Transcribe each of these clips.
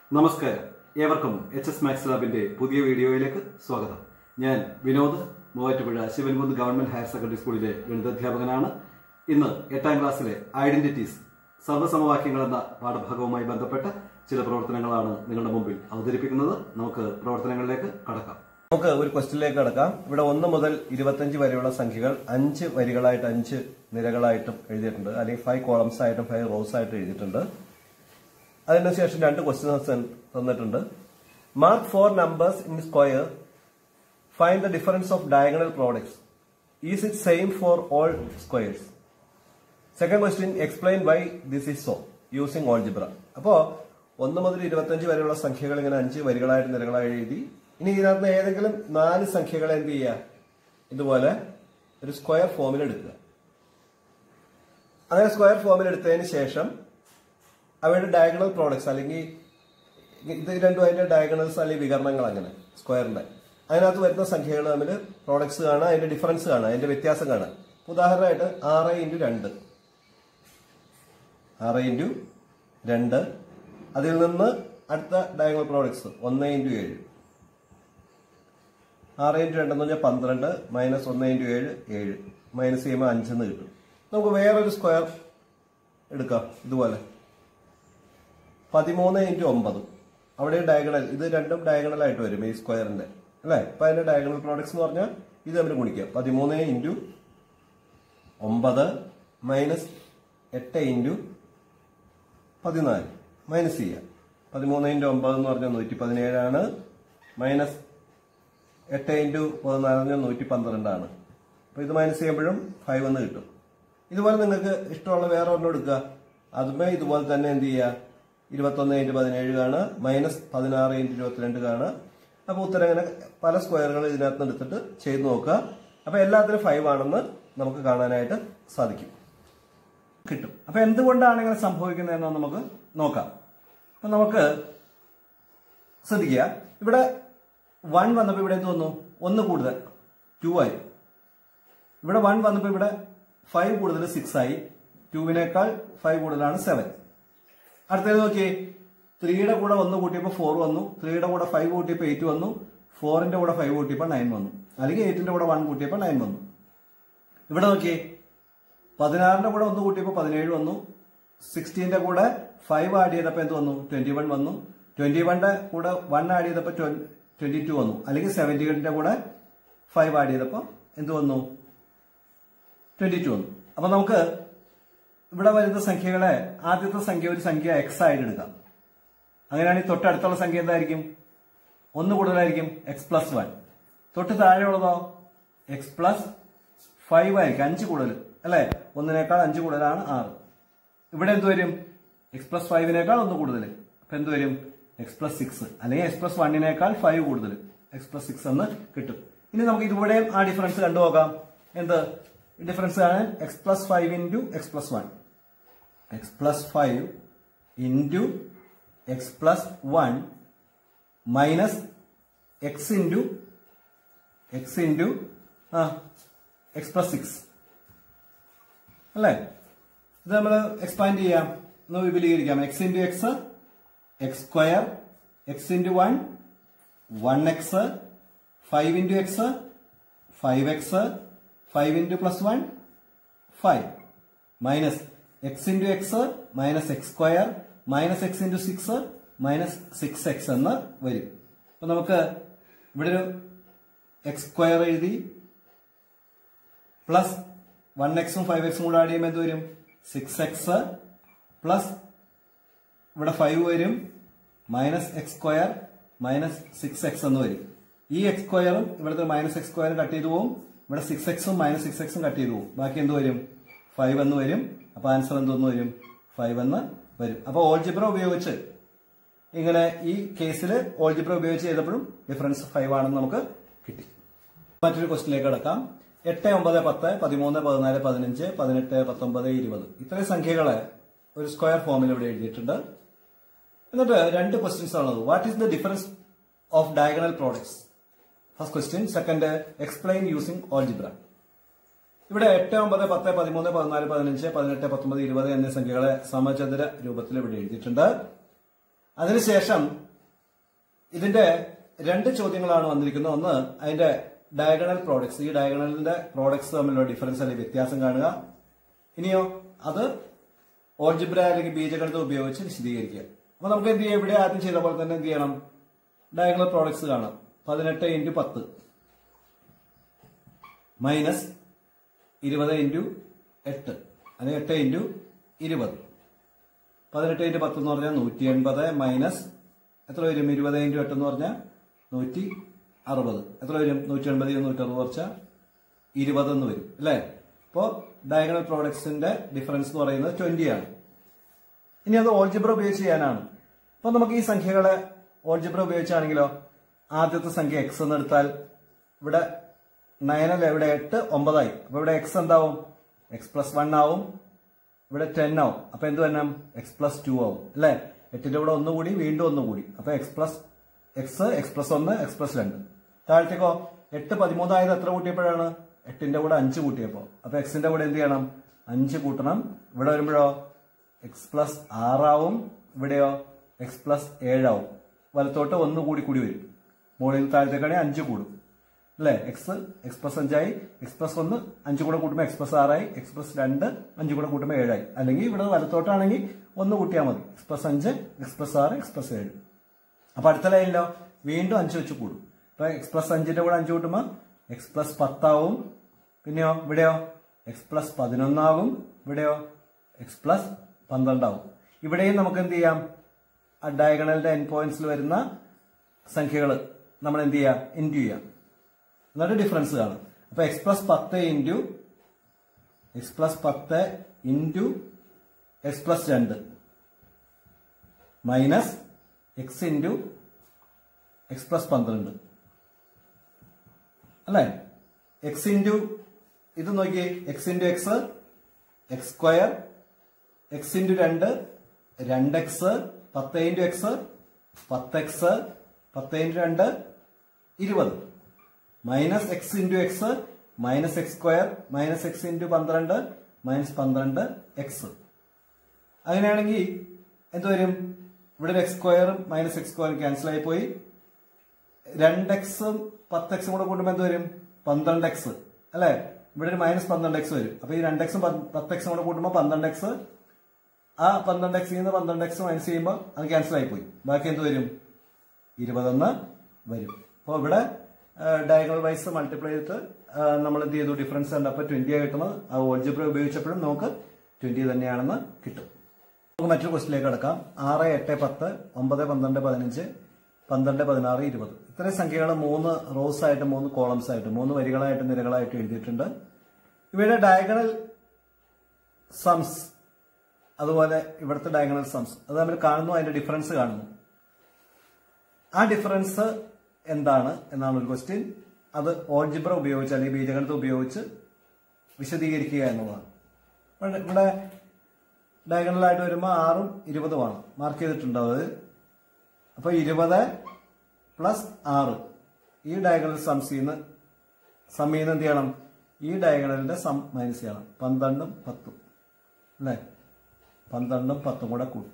നമസ്കാരം ഏവർക്കും H S max ലാബിന്റെ പുതിയ വീഡിയോയിലേക്ക് സ്വാഗതം ഞാൻ Vinod Muvattupuzha Shivankunnu government higher secondary സ്കൂളിലെ ഗണിതാധ്യാപകനാണ് ഇന്ന് എട്ടാം ക്ലാസ്സിലെ ഐഡന്റിറ്റീസ് സർവ്വസമവാക്യങ്ങൾ എന്ന പാഠഭാഗവുമായി ബന്ധപ്പെട്ട ചില പ്രവർത്തനങ്ങളാണ് നിങ്ങളുടെ മുമ്പിൽ അവതരിപ്പിക്കുന്നത് നമുക്ക് പ്രവർത്തനങ്ങളിലേക്ക് കടക്കാം നമുക്ക് ഒരു ക്വസ്റ്റ്യനിലേക്ക് കടക്കാം ഇവിടെ ഒന്ന് മുതൽ ഇരുപത്തഞ്ച് വരെയുള്ള സംഖ്യകൾ അഞ്ച് വരികളായിട്ട് അഞ്ച് നിരകളായിട്ടും എഴുതിയിട്ടുണ്ട് അല്ലെങ്കിൽ ഫൈവ് കോളംസ് ആയിട്ടും ഫൈവ് റോസ് ആയിട്ട് എഴുതിയിട്ടുണ്ട് അതിനുശേഷം രണ്ട് ക്വസ്റ്റ്യൻസ് തന്നിട്ടുണ്ട് mark four numbers in square find the difference of diagonal products is it same for all squares second question explain why this is so using algebra അപ്പോ ഒന്ന് മുതൽ ഇരുപത്തഞ്ച് വരെയുള്ള സംഖ്യകൾ ഇങ്ങനെ അഞ്ച് വരികളായിട്ട് നിരകളായി എഴുതി ഇനി ഇതിനകത്ത് ഏതെങ്കിലും നാല് സംഖ്യകളെ എന്ത് ചെയ്യുക ഇതുപോലെ ഒരു സ്ക്വയർ ഫോമിൽ എടുക്കുക അങ്ങനെ സ്ക്വയർ ഫോമിൽ എടുത്തതിന് ശേഷം അവയുടെ ഡയഗണൽ പ്രോഡക്ട്സ് അല്ലെങ്കിൽ ഇത് രണ്ടും അതിന്റെ ഡയഗണൽസ് അല്ലെങ്കിൽ വികരണങ്ങൾ അങ്ങനെ സ്ക്വയറിന്റെ അതിനകത്ത് വരുന്ന സംഖ്യകൾ തമ്മിൽ പ്രോഡക്ട്സ് കാണാം അതിന്റെ ഡിഫറൻസ് കാണാം അതിന്റെ വ്യത്യാസം കാണാം ഉദാഹരണമായിട്ട് ആറ് ഇൻറ്റു രണ്ട് ആറ് ഇൻറ്റു രണ്ട് അതിൽ നിന്ന് അടുത്ത ഡയഗണൽ പ്രോഡക്ട്സ് ഒന്ന് ഇൻറ്റു ഏഴ് ആറ് ഇൻറ്റു രണ്ടെന്ന് പറഞ്ഞാൽ പന്ത്രണ്ട് മൈനസ് ഒന്ന് ഇൻറ്റു ഏഴ് ഏഴ് മൈനസ് ചെയ്യുമ്പോൾ അഞ്ചെന്ന് കിട്ടും നമുക്ക് വേറൊരു സ്ക്വയർ എടുക്കാം ഇതുപോലെ പതിമൂന്ന് ഇൻറ്റു ഒമ്പത് അവിടെ ഡയഗണൽ ഇത് രണ്ടും ഡയഗണൽ ആയിട്ട് വരും ഈ സ്ക്വയറിന്റെ അല്ലേ ഇപ്പൊ അതിന്റെ ഡയഗണൽ പ്രോഡക്ട്സ് എന്ന് പറഞ്ഞാൽ ഇത് തമ്മിൽ ഗുണിക്കുക പതിമൂന്ന് ഇൻറ്റു ഒമ്പത് മൈനസ് എട്ട് ഇൻറ്റു പതിനാല് മൈനസ് ചെയ്യുക പതിമൂന്ന് ഇൻറ്റു ഒമ്പത് എന്ന് പറഞ്ഞാൽ നൂറ്റി പതിനേഴാണ് മൈനസ് എട്ട് ഇൻറ്റു പതിനാല് പറഞ്ഞാൽ നൂറ്റി പന്ത്രണ്ടാണ് അപ്പൊ ഇത് മൈനസ് ചെയ്യുമ്പോഴും ഫൈവ് എന്ന് കിട്ടും ഇതുപോലെ നിങ്ങൾക്ക് ഇഷ്ടമുള്ള വേറെ ഒരെണ്ണം എടുക്കുക അതുമേ ഇതുപോലെ തന്നെ എന്ത് ചെയ്യുക ഇരുപത്തൊന്ന് ഇൻറ്റു പതിനേഴ് കാണുക മൈനസ് പതിനാറ് ഇൻറ്റു ഇരുപത്തിരണ്ട് കാണുക അപ്പൊ ഉത്തരം ഇങ്ങനെ പല സ്ക്വയറുകൾ ഇതിനകത്ത് നിന്ന് എടുത്തിട്ട് ചെയ്ത് നോക്കുക അപ്പൊ എല്ലാത്തിനും ഫൈവ് ആണെന്ന് നമുക്ക് കാണാനായിട്ട് സാധിക്കും കിട്ടും അപ്പൊ എന്തുകൊണ്ടാണ് ഇങ്ങനെ സംഭവിക്കുന്നതെന്ന് നമുക്ക് നോക്കാം അപ്പൊ നമുക്ക് ശ്രദ്ധിക്കുക ഇവിടെ വൺ വന്നപ്പോ ഇവിടെ എന്ത് വന്നു ഒന്ന് കൂടുതൽ ടു ആയി ഇവിടെ വൺ വന്നപ്പോ ഇവിടെ ഫൈവ് കൂടുതൽ സിക്സ് ആയി ടുവിനേക്കാൾ ഫൈവ് കൂടുതലാണ് സെവൻ അടുത്തത് നോക്കിയേ ത്രീയുടെ കൂടെ ഒന്ന് കൂട്ടിയപ്പോൾ ഫോർ വന്നു ത്രീയുടെ കൂടെ ഫൈവ് കൂട്ടിയപ്പോൾ എയ്റ്റ് വന്നു ഫോറിന്റെ കൂടെ ഫൈവ് കൂട്ടിയപ്പോൾ നയൻ വന്നു അല്ലെങ്കിൽ എയ്റ്റിന്റെ കൂടെ വൺ കൂട്ടിയപ്പോൾ നയൻ വന്നു ഇവിടെ നോക്കിയേ പതിനാറിന്റെ കൂടെ ഒന്ന് കൂട്ടിയപ്പോൾ പതിനേഴ് വന്നു സിക്സ്റ്റീന്റെ കൂടെ ഫൈവ് ആഡ് ചെയ്തപ്പോൾ എന്ത് വന്നു ട്വന്റി വൺ വന്നു ട്വന്റി വണ്ണിന്റെ കൂടെ വൺ ആഡ് ചെയ്തപ്പോൾ ട്വന്റി ടു വന്നു അല്ലെങ്കിൽ സെവന്റിയുടെ കൂടെ ഫൈവ് ആഡ് ചെയ്തപ്പോൾ എന്ത് വന്നു ട്വന്റി ടു വന്നു അപ്പൊ നമുക്ക് ഇവിടെ വരുന്ന സംഖ്യകളെ ആദ്യത്തെ സംഖ്യ ഒരു സംഖ്യ എക്സ് ആയിട്ട് എടുക്കാം അങ്ങനെയാണെങ്കിൽ തൊട്ടടുത്തുള്ള സംഖ്യ എന്തായിരിക്കും ഒന്ന് കൂടുതലായിരിക്കും എക്സ് പ്ലസ് വൺ തൊട്ട് താഴെയുള്ളതോ എക്സ് പ്ലസ് ഫൈവ് ആയിരിക്കും അഞ്ച് കൂടുതൽ അല്ലെ ഒന്നിനേക്കാൾ അഞ്ച് കൂടുതലാണ് ആറ് ഇവിടെ എന്ത് വരും എക്സ് പ്ലസ് ഫൈവിനേക്കാൾ ഒന്ന് കൂടുതൽ അപ്പൊ എന്ത് വരും എക്സ് പ്ലസ് സിക്സ് അല്ലെങ്കിൽ എക്സ് പ്ലസ് വണ്ണിനേക്കാൾ ഫൈവ് കൂടുതൽ എക്സ് പ്ലസ് സിക്സ് എന്ന് കിട്ടും ഇനി നമുക്ക് ഇതുകൂടെയും ആ ഡിഫറൻസ് കണ്ടു നോക്കാം എന്ത് ഡിഫറൻസ് ആണ് x plus five into x plus one x plus five into x plus one minus x into x into ആ എക്സ് പ്ലസ് സിക്സ് അല്ലേ ഇത് നമ്മൾ എക്സ്പാൻഡ് ചെയ്യാം ഒന്ന് വിപുലീകരിക്കാം x into x x square x into one one x five into x five x five into plus one five minus x into x minus x square minus x into six minus six x എന്ന് വരും അപ്പൊ നമുക്ക് ഇവിടെ ഒരു x square എഴുതി plus one എക്സും five എക്സും കൂടെ ആഡ് ചെയ്യുമ്പോൾ എന്ത് വരും സിക്സ് എക്സ് പ്ലസ് ഇവിടെ ഫൈവ് വരും minus x square minus six x എന്ന് വരും ഈ എക്സ് സ്ക്വയറും ഇവിടുത്തെ മൈനസ് എക്സ് സ്ക്വയർ കട്ട് ചെയ്തു പോകും ഇവിടെ സിക്സ് എക്സും മൈനസ് സിക്സ് എക്സും കട്ട് ചെയ്തു പോകും ബാക്കി എന്ത് വരും ഫൈവ് എന്ന് വരും അപ്പൊ ആൻസർ എന്തെന്ന് വരും ഫൈവ് എന്ന് വരും അപ്പൊ ഓൾജിബ്ര ഉപയോഗിച്ച് ഇങ്ങനെ ഈ കേസിൽ ഓൾജിബ്ര ഉപയോഗിച്ച് ചെയ്തപ്പോഴും ഡിഫറൻസ് ഫൈവ് ആണെന്ന് നമുക്ക് കിട്ടി മറ്റൊരു ക്വസ്റ്റിലേക്ക് കിടക്കാം എട്ട് ഒമ്പത് പത്ത് പതിമൂന്ന് പതിനാല് പതിനഞ്ച് പതിനെട്ട് പത്തൊമ്പത് ഇരുപത് ഇത്രയും സംഖ്യകളെ ഒരു സ്ക്വയർ ഫോമിൽ ഇവിടെ എഴുതിയിട്ടുണ്ട് എന്നിട്ട് രണ്ട് ക്വസ്റ്റ്യൻസ് ആണുള്ളത് what is the difference of diagonal products first question second explain using algebra ഇവിടെ എട്ട് ഒമ്പത് പത്ത് പതിമൂന്ന് പതിനാല് പതിനഞ്ച് പതിനെട്ട് പത്തൊമ്പത് ഇരുപത് എന്നീ സംഖ്യകളെ സമചതുര രൂപത്തിൽ ഇവിടെ എഴുതിയിട്ടുണ്ട് അതിനുശേഷം ഇതിന്റെ രണ്ട് ചോദ്യങ്ങളാണ് വന്നിരിക്കുന്നത് ഒന്ന് അതിന്റെ ഡയഗണൽ പ്രോഡക്ട്സ് ഈ ഡയഗണലിന്റെ പ്രോഡക്ട്സ് തമ്മിലുള്ള ഡിഫറൻസ് അല്ലെങ്കിൽ വ്യത്യാസം കാണുക ഇനിയോ അത് ഓൾജിബ്ര അല്ലെങ്കിൽ ബീജഗണിതം ഉപയോഗിച്ച് വിശദീകരിക്കുക അപ്പൊ നമുക്ക് എന്ത് ചെയ്യാം ഇവിടെ ആദ്യം ചെയ്ത പോലെ തന്നെ എന്ത് ചെയ്യണം ഡയഗണൽ പ്രോഡക്ട്സ് കാണാം പതിനെട്ട് ഇൻറ്റു പത്ത് മൈനസ് ഇരുപത് ഇൻറ്റു എട്ട് അല്ലെങ്കിൽ എട്ട് ഇൻറ്റു ഇരുപത് പതിനെട്ട് ഇൻറ്റു പത്ത് എന്ന് പറഞ്ഞാൽ നൂറ്റി എൺപത് മൈനസ് എത്ര വരും ഇരുപത് ഇൻറ്റു എട്ട് എന്ന് പറഞ്ഞാൽ നൂറ്റി അറുപത് എത്ര വരും നൂറ്റി എൺപത് നൂറ്റി അറുപത് കുറച്ചാൽ ഇരുപത് എന്ന് വരും അല്ലേ അപ്പോൾ ഡയഗണൽ പ്രോഡക്ട്സിന്റെ ഡിഫറൻസ് എന്ന് പറയുന്നത് ട്വന്റി ആണ് ഇനി അത് ഓൾജിബ്ര ഉപയോഗിച്ച് ചെയ്യാനാണ് അപ്പൊ നമുക്ക് ഈ സംഖ്യകളെ ഓൾജിബ്ര ഉപയോഗിച്ചാണെങ്കിലോ ആദ്യത്തെ സംഖ്യ എക്സ് എന്ന് എടുത്താൽ ഇവിടെ നയൻ അല്ല ഇവിടെ എട്ട് ഒമ്പതായി അപ്പൊ ഇവിടെ എക്സ് എന്താവും എക്സ് പ്ലസ് വൺ ആവും ഇവിടെ ടെൻ ആവും അപ്പൊ എന്ത് വരണം എക്സ് പ്ലസ് ടു ആവും അല്ലെ എട്ടിന്റെ കൂടെ ഒന്നുകൂടി വീണ്ടും ഒന്നുകൂടി അപ്പൊ x plus x x plus ഒന്ന് എക്സ് പ്ലസ് രണ്ട് താഴത്തേക്കോ എട്ട് പതിമൂന്നായത് എത്ര കൂട്ടിയപ്പോഴാണ് എട്ടിന്റെ കൂടെ അഞ്ച് കൂട്ടിയപ്പോ അപ്പൊ എക്സിന്റെ കൂടെ എന്ത് ചെയ്യണം അഞ്ച് കൂട്ടണം ഇവിടെ വരുമ്പോഴോ എക്സ് പ്ലസ് ആറാവും ഇവിടെയോ എക്സ് പ്ലസ് ഏഴാവും വലത്തോട്ട് ഒന്ന് കൂടി കൂടി വരും മുകളിൽ താഴത്തേക്കാണെങ്കിൽ അഞ്ച് കൂടും അല്ലേ എക്സ് എക്സ് പ്ലസ് അഞ്ചായി എക്സ് പ്ലസ് ഒന്ന് അഞ്ച് കൂടെ കൂട്ടുമ്പോൾ എക്സ് പ്ലസ് ആറായി എക്സ് പ്ലസ് രണ്ട് അഞ്ച് കൂടെ കൂട്ടുമ്പോൾ ഏഴായി അല്ലെങ്കിൽ ഇവിടെ വലത്തോട്ടാണെങ്കിൽ ഒന്ന് കൂട്ടിയാൽ മതി എക്സ് പ്ലസ് അഞ്ച് എക്സ് പ്ലസ് ആറ് എക്സ് പ്ലസ് ഏഴ് അപ്പൊ അടുത്ത ലൈനിലോ വീണ്ടും അഞ്ച് വെച്ച് കൂടും അപ്പൊ എക്സ് പ്ലസ് അഞ്ചിന്റെ കൂടെ അഞ്ച് കൂട്ടുമ്പോൾ എക്സ് പ്ലസ് പത്താവും പിന്നെയോ ഇവിടെയോ എക്സ് പ്ലസ് പതിനൊന്നാവും ഇവിടെയോ എക്സ് പ്ലസ് പന്ത്രണ്ടാവും ഇവിടെയും നമുക്ക് എന്ത് ചെയ്യാം ആ ഡയഗണലിന്റെ എൻ പോയിന്റ്സിൽ വരുന്ന സംഖ്യകൾ നമ്മൾ എന്ത് ചെയ്യാം ഇൻറ്റു ചെയ്യാം എന്നിട്ട് ഡിഫറൻസ് കാണും അപ്പൊ എക്സ് പ്ലസ് പത്ത് ഇൻറ്റു എക്സ് പ്ലസ് പത്ത് ഇൻറ്റു എക്സ് പ്ലസ് രണ്ട് minus x into x plus പന്ത്രണ്ട് അല്ലേ എക്സ് ഇൻറ്റു ഇത് നോക്കിയേ x into x x square x into രണ്ട് രണ്ട് എക്സ് പത്ത് ഇൻറ്റു എക്സ് പത്ത് എക്സ് പത്ത് ഇൻറ്റു രണ്ട് ഇരുപത് minus x into x minus x square minus x into പന്ത്രണ്ട് മൈനസ് പന്ത്രണ്ട് എക്സ് അങ്ങനെയാണെങ്കിൽ എന്ത് വരും ഇവിടെ ഒരു എക്സ് സ്ക്വയറും മൈനസ് എക്സ് സ്ക്വയറും ക്യാൻസൽ ആയി പോയി രണ്ട് എക്സും പത്ത് എക്സും കൂടെ കൂട്ടുമ്പോൾ എന്ത് വരും പന്ത്രണ്ട് എക്സ് അല്ലെ ഇവിടെ ഒരു മൈനസ് പന്ത്രണ്ട് എക്സ് വരും അപ്പൊ ഈ രണ്ട് എക്സും പത്ത് എക്സും കൂടെ കൂട്ടുമ്പോൾ പന്ത്രണ്ട് എക്സ് ആ പന്ത്രണ്ട് എക്സിൽ നിന്ന് പന്ത്രണ്ട് എക്സ് മൈനസ് ചെയ്യുമ്പോൾ അത് ക്യാൻസൽ ആയി പോയി ബാക്കി എന്ത് വരും ഇരുപതെന്ന് വരും അപ്പോൾ ഇവിടെ ഡയഗണൽ വൈസ് മൾട്ടിപ്ലൈ ചെയ്തിട്ട് നമ്മൾ എന്ത് ചെയ്തു ഡിഫറൻസ് ഉണ്ട് അപ്പോൾ ട്വന്റി കിട്ടുന്നത് ആ ഓൾജിബ്ര ഉപയോഗിച്ചപ്പോഴും നമുക്ക് ട്വന്റി തന്നെയാണെന്ന് കിട്ടും നമുക്ക് മറ്റൊരു ക്വസ്റ്റിലേക്ക് കിടക്കാം ആറ് എട്ട് പത്ത് ഒമ്പത് പന്ത്രണ്ട് പതിനഞ്ച് പന്ത്രണ്ട് പതിനാറ് ഇരുപത് ഇത്രയും സംഖ്യകൾ മൂന്ന് റോസ് ആയിട്ട് മൂന്ന് കോളംസ് ആയിട്ട് മൂന്ന് വരികളായിട്ട് നിരകളായിട്ട് എഴുതിയിട്ടുണ്ട് ഇവയുടെ ഡയഗണൽ സംസ് അതുപോലെ ഇവിടുത്തെ ഡയഗണൽ സംസ് അത് തമ്മിൽ കാണുന്നു അതിന്റെ ഡിഫറൻസ് കാണുന്നു ആ ഡിഫറൻസ് എന്താണ് എന്നാണ് ഒരു ക്വസ്റ്റ്യൻ അത് ഓൾജിബ്ര ഉപയോഗിച്ച് അല്ലെങ്കിൽ ബീജഗണിതം ഉപയോഗിച്ച് വിശദീകരിക്കുക എന്നുള്ളതാണ് ഇവിടെ- ഇവിടെ ഡയഗണലായിട്ട് വരുമ്പോൾ ആറും ഇരുപതുമാണ് മാർക്ക് ചെയ്തിട്ടുണ്ട് അത് അപ്പൊ ഇരുപത് പ്ലസ് ആറ് ഈ ഡയഗണൽ സംസ് ചെയ്യുന്ന സം ചെയ്യുന്ന എന്ത് ചെയ്യണം ഈ ഡയഗണലിന്റെ സം മൈനസ് ചെയ്യണം പന്ത്രണ്ടും പത്തും അല്ലേ പന്ത്രണ്ടും പത്തും കൂടെ കൂട്ടും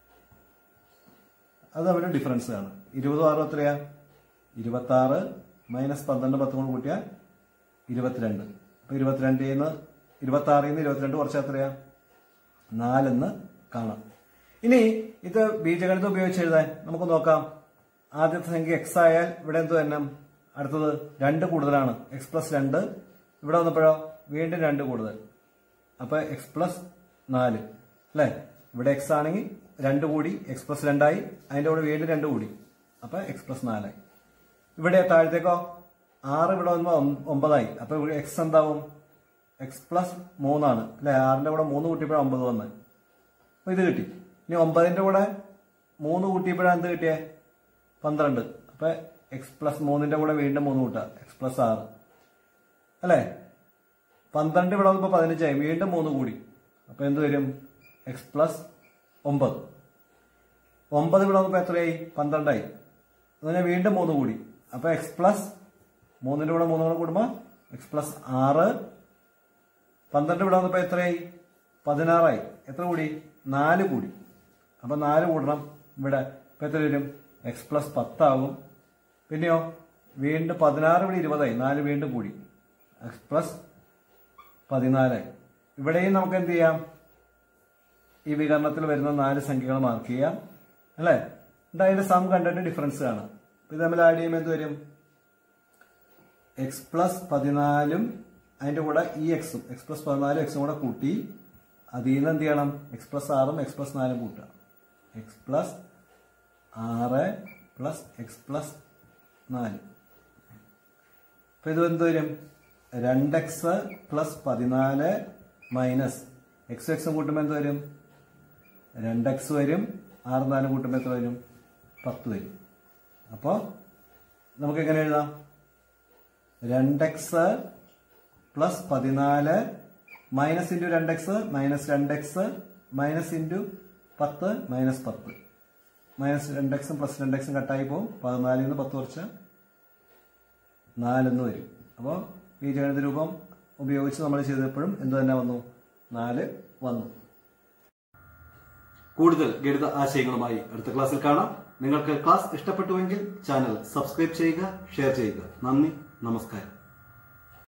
അത് തമ്മിൽ ഡിഫറൻസ് ആണ് ഇരുപതും ആറും എത്രയാ ഇരുപത്തി ആറ് മൈനസ് പന്ത്രണ്ട് പത്തും കൂടെ കൂട്ടിയാൽ ഇരുപത്തിരണ്ട് അപ്പൊ ഇരുപത്തിരണ്ടിൽ നിന്ന് ഇരുപത്തി ആറിൽ നിന്ന് ഇരുപത്തിരണ്ട് കുറച്ച് എത്രയാ നാലെന്ന് കാണാം ഇനി ഇത് ബീജഗണിതം ഉപയോഗിച്ച് എഴുതാൻ നമുക്ക് നോക്കാം ആദ്യത്തെ സംഖ്യ എക്സ് ആയാൽ ഇവിടെ എന്ത് തന്നെ അടുത്തത് രണ്ട് കൂടുതലാണ് എക്സ് പ്ലസ് രണ്ട് ഇവിടെ വന്നപ്പോഴോ വീണ്ടും രണ്ട് കൂടുതൽ അപ്പൊ എക്സ് പ്ലസ് നാല് അല്ലേ ഇവിടെ എക്സ് ആണെങ്കിൽ രണ്ട് കൂടി എക്സ് പ്ലസ് രണ്ടായി അതിന്റെ കൂടെ വീണ്ടും രണ്ട് കൂടി അപ്പൊ എക്സ് പ്ലസ് നാലായി ഇവിടെ താഴത്തേക്കോ ആറ് ഇവിടെ വന്നപ്പോ ഒം- ഒമ്പതായി അപ്പൊ ഇവിടെ എക്സ് എന്താവും എക്സ് പ്ലസ് മൂന്നാണ് അല്ലെ ആറിന്റെ കൂടെ മൂന്ന് കൂട്ടിയപ്പോഴാണ് ഒമ്പത് വന്നത് അപ്പൊ ഇത് കിട്ടി ഇനി ഒമ്പതിന്റെ കൂടെ മൂന്ന് കൂട്ടിയപ്പോഴാണ് എന്ത് കിട്ടിയേ പന്ത്രണ്ട് അപ്പൊ എക്സ് പ്ലസ് മൂന്നിന്റെ കൂടെ വീണ്ടും മൂന്ന് കൂട്ടുക എക്സ് പ്ലസ് ആറ് അല്ലേ പന്ത്രണ്ട് ഇവിടെ വന്നപ്പോ പതിനഞ്ചായി വീണ്ടും മൂന്ന് കൂടി അപ്പൊ എന്ത് വരും എക്സ് പ്ലസ് ഒമ്പത് ഒമ്പത് ഇവിടെ വന്നപ്പോ എത്രയായി പന്ത്രണ്ടായി അങ്ങനെ വീണ്ടും മൂന്ന് കൂടി അപ്പൊ എക്സ് പ്ലസ് മൂന്നിന്റെ കൂടെ മൂന്ന് കൂടെ കൂടുമ്പോ എക്സ് പ്ലസ് ആറ് പന്ത്രണ്ട് ഇവിടെ വന്നപ്പോ എത്രയായി പതിനാറായി എത്ര കൂടി നാല് കൂടി അപ്പൊ നാല് കൂടണം ഇവിടെ ഇപ്പൊ എത്ര വരും എക്സ് പ്ലസ് പത്താവും പിന്നെയോ വീണ്ടും പതിനാറ് ഇവിടെ ഇരുപതായി നാല് വീണ്ടും കൂടി എക്സ് പ്ലസ് പതിനാല് ഇവിടെയും നമുക്ക് എന്ത് ചെയ്യാം ഈ വികരണത്തിൽ വരുന്ന നാല് സംഖ്യകൾ മാർക്ക് ചെയ്യാം അല്ലേ എന്നിട്ട് അതിന്റെ സം കണ്ടിട്ട് ഡിഫറൻസ് കാണാം അപ്പൊ ഇത് തമ്മിൽ ആഡ് ചെയ്യുമ്പോൾ എന്ത് വരും എക്സ് പ്ലസ് പതിനാലും അതിന്റെ കൂടെ ഈ എക്സും എക്സ് പ്ലസ് പതിനാലും എക്സും കൂടെ കൂട്ടി അതിൽ നിന്ന് എന്ത് ചെയ്യണം എക്സ് പ്ലസ് ആറും എക്സ് പ്ലസ് നാലും കൂട്ടുക എക്സ് പ്ലസ് ആറ് പ്ലസ് എക്സ് പ്ലസ് നാല് അപ്പൊ ഇത് എന്ത് വരും രണ്ട് എക്സ് പ്ലസ് പതിനാല് മൈനസ് എക്സ് എക്സും കൂട്ടുമ്പോൾ എന്ത് വരും രണ്ട് എക്സ് വരും ആറ് നാലും കൂട്ടുമ്പോൾ എത്ര വരും പത്ത് വരും അപ്പോൾ നമുക്ക് എങ്ങനെ എഴുതാം രണ്ട് എക്സ് പ്ലസ് പതിനാല് മൈനസ് ഇൻറ്റു രണ്ട് എക്സ് മൈനസ് രണ്ട് എക്സ് മൈനസ് ഇൻറ്റു പത്ത് മൈനസ് പത്ത് മൈനസ് രണ്ട് എക്സും പ്ലസ് രണ്ട് എക്സും കട്ടായി പോകും പതിനാലിൽ നിന്ന് പത്ത് കുറച്ച് നാലെന്ന് വരും അപ്പോൾ ബീജഗണിത രൂപം ഉപയോഗിച്ച് നമ്മൾ ചെയ്തപ്പോഴും എന്ത് തന്നെ വന്നു നാല് വന്നു കൂടുതൽ ഗണിത ആശയങ്ങളുമായി അടുത്ത ക്ലാസ്സിൽ കാണാം നിങ്ങൾക്ക് ക്ലാസ് ഇഷ്ടപ്പെട്ടുവെങ്കിൽ ചാനൽ സബ്സ്ക്രൈബ് ചെയ്യുക ഷെയർ ചെയ്യുക നന്ദി നമസ്കാരം